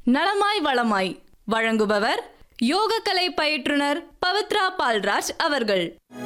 நலமாய் வளமாய் வழங்குபவர் யோகக்கலை பயிற்றுனர் பவித்ரா பால்ராஜ் அவர்கள்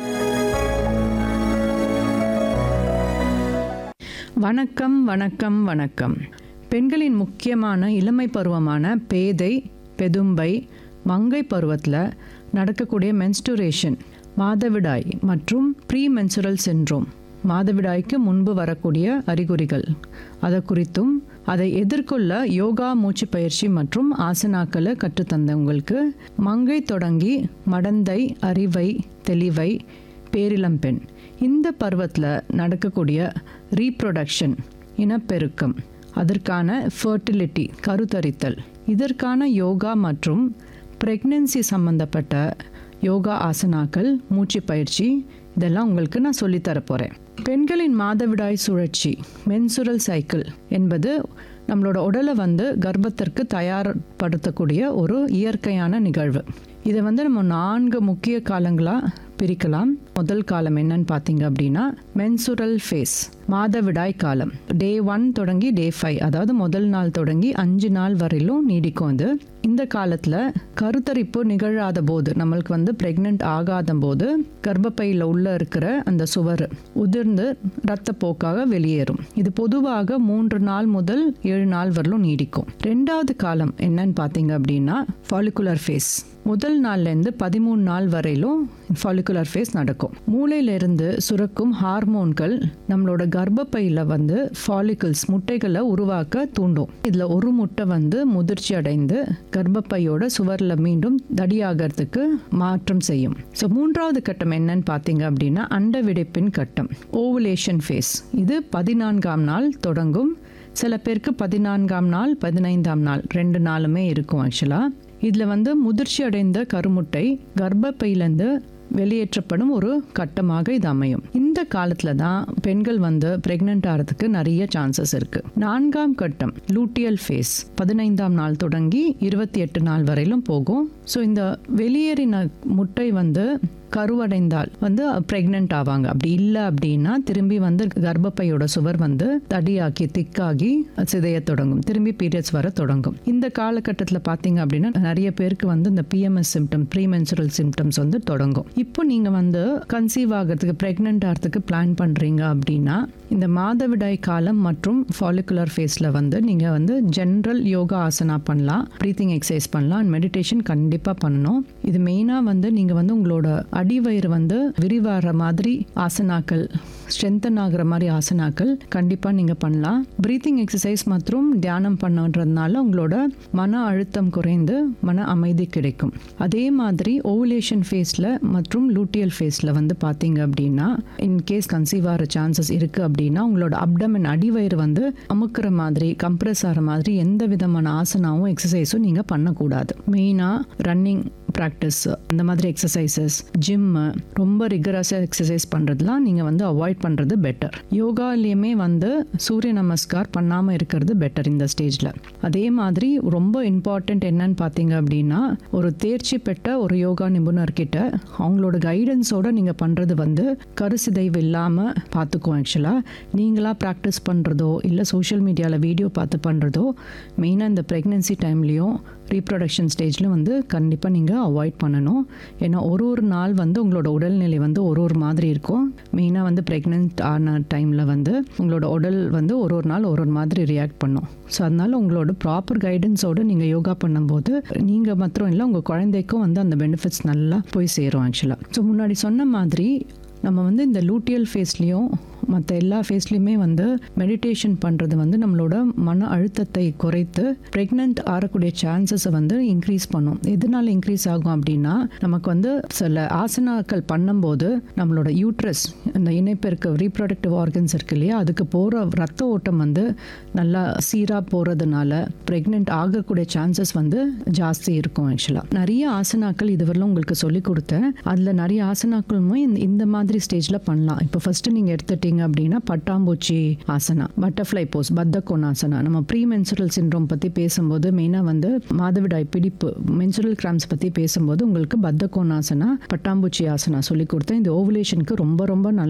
வணக்கம் வணக்கம் வணக்கம் பெண்களின் முக்கியமான இளமை பருவமான பேதை பெதும்பை மங்கை பருவத்தில் நடக்கக்கூடிய மென்ஸ்டுரேஷன் மாதவிடாய் மற்றும் ப்ரீ மென்சுரல் சின்ரோம் மாதவிடாய்க்கு முன்பு வரக்கூடிய அறிகுறிகள் அதை குறித்தும் அதை எதிர்கொள்ள யோகா மூச்சு பயிற்சி மற்றும் ஆசனாக்களை கற்றுத்தந்த உங்களுக்கு மங்கை தொடங்கி மடந்தை அறிவை தெளிவை பேரிளம்பெண் இந்த பருவத்தில் நடக்கக்கூடிய ரீப்ரொடக்ஷன் இனப்பெருக்கம் அதற்கான ஃபர்டிலிட்டி கருத்தரித்தல் இதற்கான யோகா மற்றும் ப்ரெக்னென்சி சம்பந்தப்பட்ட யோகா ஆசனாக்கள் மூச்சு பயிற்சி இதெல்லாம் உங்களுக்கு நான் சொல்லித்தரப் போகிறேன் பெண்களின் மாதவிடாய் சுழற்சி மென்சுரல் சைக்கிள் என்பது நம்மளோட உடலை வந்து கர்ப்பத்திற்கு தயார்படுத்தக்கூடிய ஒரு இயற்கையான நிகழ்வு இதை வந்து நம்ம நான்கு முக்கிய காலங்களாக பிரிக்கலாம் முதல் காலம் என்னன்னு பார்த்தீங்க அப்படின்னா மென்சுரல் ஃபேஸ் மாதவிடாய் காலம் டே ஒன் தொடங்கி டே ஃபைவ் அதாவது முதல் நாள் தொடங்கி அஞ்சு நாள் வரையிலும் நீடிக்கும் அது இந்த காலத்தில் கருத்தரிப்பு நிகழாத போது நம்மளுக்கு வந்து ப்ரெக்னென்ட் ஆகாத போது கர்ப்பப்பையில் உள்ள இருக்கிற அந்த சுவர் உதிர்ந்து இரத்தப்போக்காக வெளியேறும் இது பொதுவாக மூன்று நாள் முதல் ஏழு நாள் வரலும் நீடிக்கும் ரெண்டாவது காலம் என்னன்னு பார்த்தீங்க அப்படின்னா ஃபாலிகுலர் ஃபேஸ் முதல் நாள்லேருந்து பதிமூணு நாள் வரையிலும் ஃபாலிகுலர் ஃபேஸ் நடக்கும் மூளையிலிருந்து சுரக்கும் ஹார்மோன்கள் நம்மளோட கர்ப்பப்பையில் வந்து ஃபாலிகல்ஸ் முட்டைகளை உருவாக்க தூண்டும் இதில் ஒரு முட்டை வந்து முதிர்ச்சி அடைந்து கர்ப்பப்பையோட சுவரில் மீண்டும் தடியாகிறதுக்கு மாற்றம் செய்யும் ஸோ மூன்றாவது கட்டம் என்னன்னு பார்த்தீங்க அப்படின்னா அண்டவிடைப்பின் கட்டம் ஓவுலேஷன் ஃபேஸ் இது பதினான்காம் நாள் தொடங்கும் சில பேருக்கு பதினான்காம் நாள் பதினைந்தாம் நாள் ரெண்டு நாளுமே இருக்கும் ஆக்சுவலாக இதில் வந்து முதிர்ச்சி அடைந்த கருமுட்டை கர்ப்பப்பையிலேருந்து வெளியேற்றப்படும் ஒரு கட்டமாக இது அமையும் இந்த காலத்தில் தான் பெண்கள் வந்து பிரெக்னென்ட் ஆகிறதுக்கு நிறைய சான்சஸ் இருக்கு நான்காம் கட்டம் லூட்டியல் ஃபேஸ் பதினைந்தாம் நாள் தொடங்கி இருபத்தி எட்டு நாள் வரையிலும் போகும் ஸோ இந்த வெளியேறின முட்டை வந்து கருவடைந்தால் வந்து ப்ரெக்னென்ட் ஆவாங்க அப்படி இல்லை அப்படின்னா திரும்பி வந்து கர்ப்பப்பையோட சுவர் வந்து தடியாக்கி திக்காகி சிதைய தொடங்கும் திரும்பி பீரியட்ஸ் வர தொடங்கும் இந்த காலகட்டத்தில் பார்த்தீங்க அப்படின்னா நிறைய பேருக்கு வந்து இந்த பிஎம்எஸ் சிம்டம் ப்ரீமென்சுரல் சிம்டம்ஸ் வந்து தொடங்கும் இப்போ நீங்கள் வந்து கன்சீவ் ஆகிறதுக்கு ப்ரெக்னென்ட் ஆகிறதுக்கு பிளான் பண்ணுறீங்க அப்படின்னா இந்த மாதவிடாய் காலம் மற்றும் ஃபாலிகுலர் ஃபேஸில் வந்து நீங்கள் வந்து ஜென்ரல் யோகா ஆசனா பண்ணலாம் ப்ரீத்திங் எக்ஸசைஸ் பண்ணலாம் அண்ட் மெடிடேஷன் கண்டிப்பாக பண்ணணும் இது மெயினாக வந்து நீங்கள் வந்து உங்களோட அடிவயிறு வந்து விரிவாகிற மாதிரி ஆசனாக்கள் ஸ்ட்ரென்தன் ஆகிற மாதிரி ஆசனாக்கள் கண்டிப்பாக நீங்கள் பண்ணலாம் ப்ரீத்திங் எக்ஸசைஸ் மற்றும் தியானம் பண்ணுறதுனால உங்களோட மன அழுத்தம் குறைந்து மன அமைதி கிடைக்கும் அதே மாதிரி ஓவுலேஷன் ஃபேஸில் மற்றும் லூட்டியல் ஃபேஸில் வந்து பார்த்தீங்க அப்படின்னா இன்கேஸ் கன்சீவ் ஆகிற சான்சஸ் இருக்குது அப்படின்னா உங்களோட அப்டமன் அடிவயிறு வந்து அமுக்குற மாதிரி கம்ப்ரெஸ் ஆகிற மாதிரி எந்த விதமான ஆசனாவும் எக்ஸசைஸும் நீங்கள் பண்ணக்கூடாது மெயினாக ரன்னிங் ப்ராக்டிஸ் அந்த மாதிரி எக்ஸசைசஸ் ஜிம்மு ரொம்ப ரிகரஸாக எக்ஸசைஸ் பண்ணுறதுலாம் நீங்கள் வந்து அவாய்ட் பண்ணுறது பெட்டர் யோகாலேயுமே வந்து சூரிய நமஸ்கார் பண்ணாமல் இருக்கிறது பெட்டர் இந்த ஸ்டேஜில் அதே மாதிரி ரொம்ப இம்பார்ட்டண்ட் என்னன்னு பார்த்தீங்க அப்படின்னா ஒரு தேர்ச்சி பெற்ற ஒரு யோகா நிபுணர்கிட்ட அவங்களோட கைடன்ஸோட நீங்கள் பண்ணுறது வந்து கருசிதைவு இல்லாமல் பார்த்துக்குவோம் ஆக்சுவலாக நீங்களாக ப்ராக்டிஸ் பண்ணுறதோ இல்லை சோஷியல் மீடியாவில் வீடியோ பார்த்து பண்ணுறதோ மெயினாக இந்த ப்ரெக்னென்சி டைம்லேயும் ரீப்ரொடக்ஷன் ஸ்டேஜில் வந்து கண்டிப்பாக நீங்கள் அவாய்ட் பண்ணணும் ஏன்னா ஒரு ஒரு நாள் வந்து உங்களோட உடல்நிலை வந்து ஒரு ஒரு மாதிரி இருக்கும் மெயினாக வந்து ப்ரெக்னென்ட் ஆன டைமில் வந்து உங்களோட உடல் வந்து ஒரு ஒரு நாள் ஒரு ஒரு மாதிரி ரியாக்ட் பண்ணும் ஸோ அதனால் உங்களோட ப்ராப்பர் கைடன்ஸோடு நீங்கள் யோகா பண்ணும்போது நீங்கள் மாத்திரம் இல்லை உங்கள் குழந்தைக்கும் வந்து அந்த பெனிஃபிட்ஸ் நல்லா போய் சேரும் ஆக்சுவலாக ஸோ முன்னாடி சொன்ன மாதிரி நம்ம வந்து இந்த லூட்டியல் ஃபேஸ்லேயும் மற்ற எல்லா ஃபேஸ்லையுமே வந்து மெடிடேஷன் பண்ணுறது வந்து நம்மளோட மன அழுத்தத்தை குறைத்து ப்ரெக்னென்ட் ஆகக்கூடிய சான்சஸை வந்து இன்க்ரீஸ் பண்ணும் எதனால இன்க்ரீஸ் ஆகும் அப்படின்னா நமக்கு வந்து சில ஆசனாக்கள் பண்ணும்போது நம்மளோட யூட்ரஸ் இந்த இணைப்பெருக்க ரீப்ரொடக்டிவ் ஆர்கன்ஸ் இருக்கு இல்லையா அதுக்கு போகிற ரத்த ஓட்டம் வந்து நல்லா சீராக போகிறதுனால ப்ரெக்னென்ட் ஆகக்கூடிய சான்சஸ் வந்து ஜாஸ்தி இருக்கும் ஆக்சுவலாக நிறைய ஆசனாக்கள் இதுவரையிலும் உங்களுக்கு சொல்லி கொடுத்தேன் அதில் நிறைய ஆசனாக்களுமே இந்த- இந்த மாதிரி ஸ்டேஜில் பண்ணலாம் இப்போ ஃபஸ்ட்டு நீங்கள் எடுத்துட்டீங்க அப்படின்னா பட்டாம்பூச்சி ஆசனா பட்டர்ஃப்ளை போஸ் பத்த கோணாசனா நம்ம ப்ரீ மென்சுரல் சின்ரோம் பற்றி பேசும்போது மெயினாக வந்து மாதவிடாய் பிடிப்பு மென்சுரல் கிராம்ஸ் பற்றி பேசும்போது உங்களுக்கு பத்த கோணாசனா பட்டாம்பூச்சி ஆசனா சொல்லி கொடுத்தேன் இந்த ஓவுலேஷனுக்கு ரொம்ப ரொம்ப நல்ல